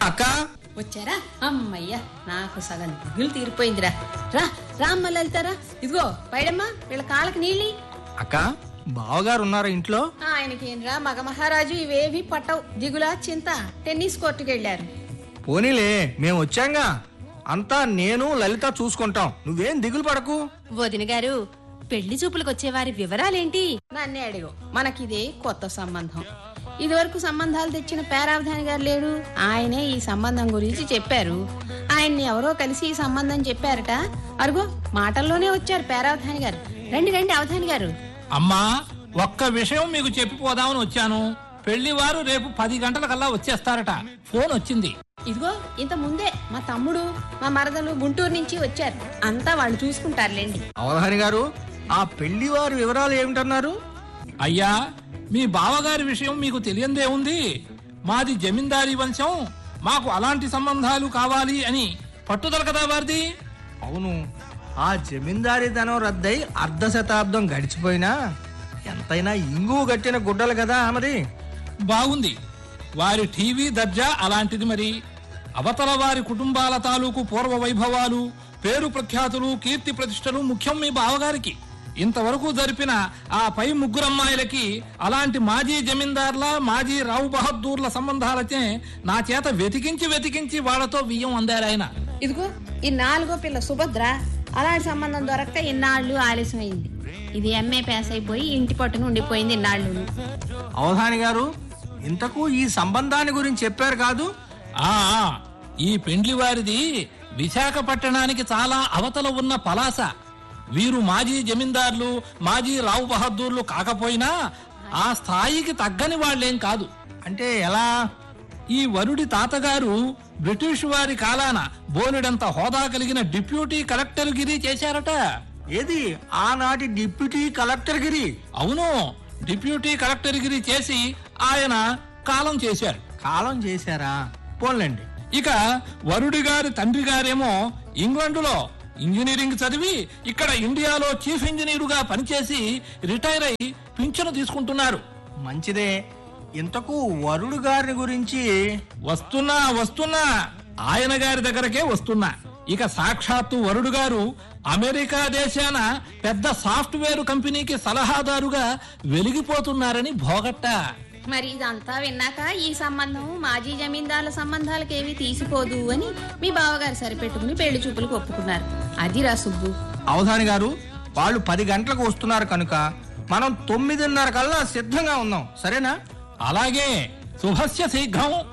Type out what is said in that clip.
అక్క వచ్చారా అమ్మయ్యా నాకు సగం దిగులు తీరిపోయిందిరా రా రామ్మ లలితారా ఇదిగో పైడమ్మా వీళ్ళ కాళ్ళకి నీళ్ళి అక్క బావగారు ఉన్నారా ఇంట్లో ఆయనకేంరా మగ మహారాజు ఇవేవి పట్టవు దిగులా చింత టెన్నిస్ కోర్టుకి వెళ్ళారు పోనీలే మేము వచ్చాంగా అంతా నేను లలిత చూసుకుంటాం నువ్వేం దిగులు పడకు వదిన గారు పెళ్లి చూపులకు వచ్చేవారి వివరాలేంటి నన్నే అడిగో మనకిదే కొత్త సంబంధం ఇదివరకు సంబంధాలు తెచ్చిన పేరావధాని గారు లేడు ఆయనే ఈ సంబంధం గురించి చెప్పారు ఆయన్ని ఎవరో కలిసి ఈ సంబంధం చెప్పారట అరుగో మాటల్లోనే వచ్చారు పేరావధాని గారు రండి రండి అవధాని గారు అమ్మా ఒక్క విషయం మీకు చెప్పిపోదామని వచ్చాను పెళ్లివారు రేపు పది గంటలకల్లా వచ్చేస్తారట ఫోన్ వచ్చింది ఇదిగో ఇంత ముందే మా తమ్ముడు మా మరదలు గుంటూరు నుంచి వచ్చారు అంతా వాళ్ళు చూసుకుంటారులేండి అవధాని గారు ఆ పెళ్లి వారి వివరాలు ఏమిటన్నారు అయ్యా మీ బావగారి విషయం మీకు తెలియందే ఉంది మాది జమీందారీ వంశం మాకు అలాంటి సంబంధాలు కావాలి అని పట్టుదల కదా వారిది అవును ఆ జమీందారీతనం రద్దై అర్ధ శతాబ్దం గడిచిపోయినా ఎంతైనా ఇంగు గట్టిన గుడ్డలు కదా మరి బాగుంది వారి టీవీ దర్జా అలాంటిది మరి అవతల వారి కుటుంబాల తాలూకు పూర్వ వైభవాలు పేరు ప్రఖ్యాతులు కీర్తి ప్రతిష్టలు ముఖ్యం మీ బావగారికి ఇంతవరకు జరిపిన ఆ పై ముగ్గురమ్మాయిలకి అలాంటి మాజీ జమీందార్ల మాజీ రావు బహద్దూర్ల సంబంధాలచే నా చేత వెతికించి వెతికించి వాళ్ళతో బియ్యం అందారాయన ఇదిగో ఈ నాలుగో పిల్ల సుభద్ర అలాంటి సంబంధం దొరక్క ఇన్నాళ్ళు ఆలస్యమైంది ఇది ఎంఏ పాస్ అయిపోయి ఇంటి పట్టున ఉండిపోయింది ఇన్నాళ్ళు అవధాని గారు ఇంతకు ఈ సంబంధాన్ని గురించి చెప్పారు కాదు ఆ ఆ, ఈ పెండ్లి వారిది విశాఖపట్టణానికి చాలా అవతల ఉన్న పలాస వీరు మాజీ జమీందార్లు మాజీ రావు బహద్దూర్లు కాకపోయినా ఆ స్థాయికి తగ్గని వాళ్ళేం కాదు అంటే ఎలా ఈ వరుడి తాతగారు బ్రిటిష్ వారి కాలాన బోలెడంత హోదా కలిగిన డిప్యూటీ కలెక్టర్ గిరి చేశారట ఏది ఆనాటి డిప్యూటీ కలెక్టర్ గిరి అవును డిప్యూటీ కలెక్టర్ గిరి చేసి ఆయన కాలం చేశారు కాలం చేశారా పోన్లేండి ఇక వరుడి గారి తండ్రి గారేమో ఇంగ్లండులో ఇంజనీరింగ్ చదివి ఇక్కడ ఇండియాలో చీఫ్ ఇంజనీరుగా పనిచేసి రిటైర్ అయి పింఛను తీసుకుంటున్నారు మంచిదే ఇంతకు వరుడు గారి గురించి వస్తున్నా వస్తున్నా ఆయన గారి దగ్గరకే వస్తున్నా ఇక సాక్షాత్తు వరుడు గారు అమెరికా దేశాన పెద్ద సాఫ్ట్వేర్ కంపెనీకి సలహాదారుగా వెలిగిపోతున్నారని భోగట్ట మరి ఇదంతా విన్నాక ఈ సంబంధం మాజీ జమీందారుల సంబంధాలకు ఏమీ తీసిపోదు అని మీ బావగారు సరిపెట్టుకుని పెళ్లి చూపులకు ఒప్పుకున్నారు అదిరా సుబ్బు అవధాని గారు వాళ్ళు పది గంటలకు వస్తున్నారు కనుక మనం తొమ్మిదిన్నర కల్లా సిద్ధంగా ఉన్నాం సరేనా అలాగే శుభస్య శీఘ్రం